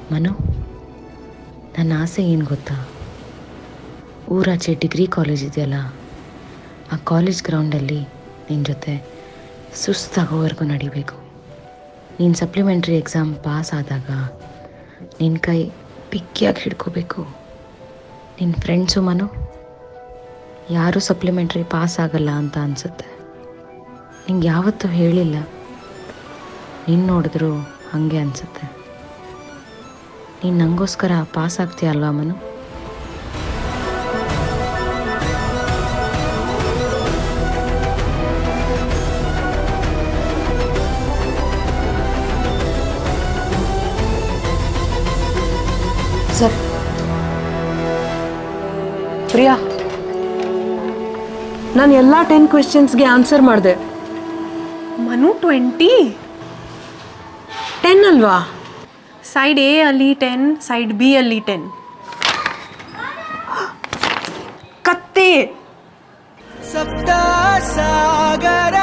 ಮನು ನನ್ನ ಆಸೆ ಏನು ಗೊತ್ತಾ ಊರಾಚೆ ಡಿಗ್ರಿ ಕಾಲೇಜ್ ಇದೆಯಲ್ಲ ಆ ಕಾಲೇಜ್ ಗ್ರೌಂಡಲ್ಲಿ ನಿನ್ನ ಜೊತೆ ಸುಸ್ತಾಗೋವರೆಗೂ ನಡಿಬೇಕು ನೀನು ಸಪ್ಲಿಮೆಂಟ್ರಿ ಎಕ್ಸಾಮ್ ಪಾಸ್ ಆದಾಗ ನಿನ್ನ ಕೈ ಪಿಕ್ಕಿಯಾಗಿ ಹಿಡ್ಕೋಬೇಕು ನಿನ್ನ ಫ್ರೆಂಡ್ಸು ಮನು ಯಾರೂ ಸಪ್ಲಿಮೆಂಟ್ರಿ ಪಾಸ್ ಆಗಲ್ಲ ಅಂತ ಅನಿಸುತ್ತೆ ನಿಂಗೆ ಯಾವತ್ತೂ ಹೇಳಿಲ್ಲ ನಿನ್ನ ನೋಡಿದ್ರು ಹಾಗೆ ಅನಿಸುತ್ತೆ ನೀನು ನನಗೋಸ್ಕರ ಪಾಸ್ ಆಗ್ತೀಯ ಅಲ್ವಾ ಮನು ಸರ್ ಪ್ರಿಯಾ ನಾನು ಎಲ್ಲ ಟೆನ್ ಕ್ವೆಶನ್ಸ್ಗೆ ಆನ್ಸರ್ ಮಾಡಿದೆ ಮನು ಟ್ವೆಂಟಿ ಟೆನ್ ಅಲ್ವಾ ಸೈಡ್ ಎ ಅಲ್ಲಿ ಟೆನ್ ಸೈಡ್ ಬಿ ಅಲ್ಲಿ ಟೆನ್ ಕತ್ತೆ ಸಪ್ತ ಸಾಗರ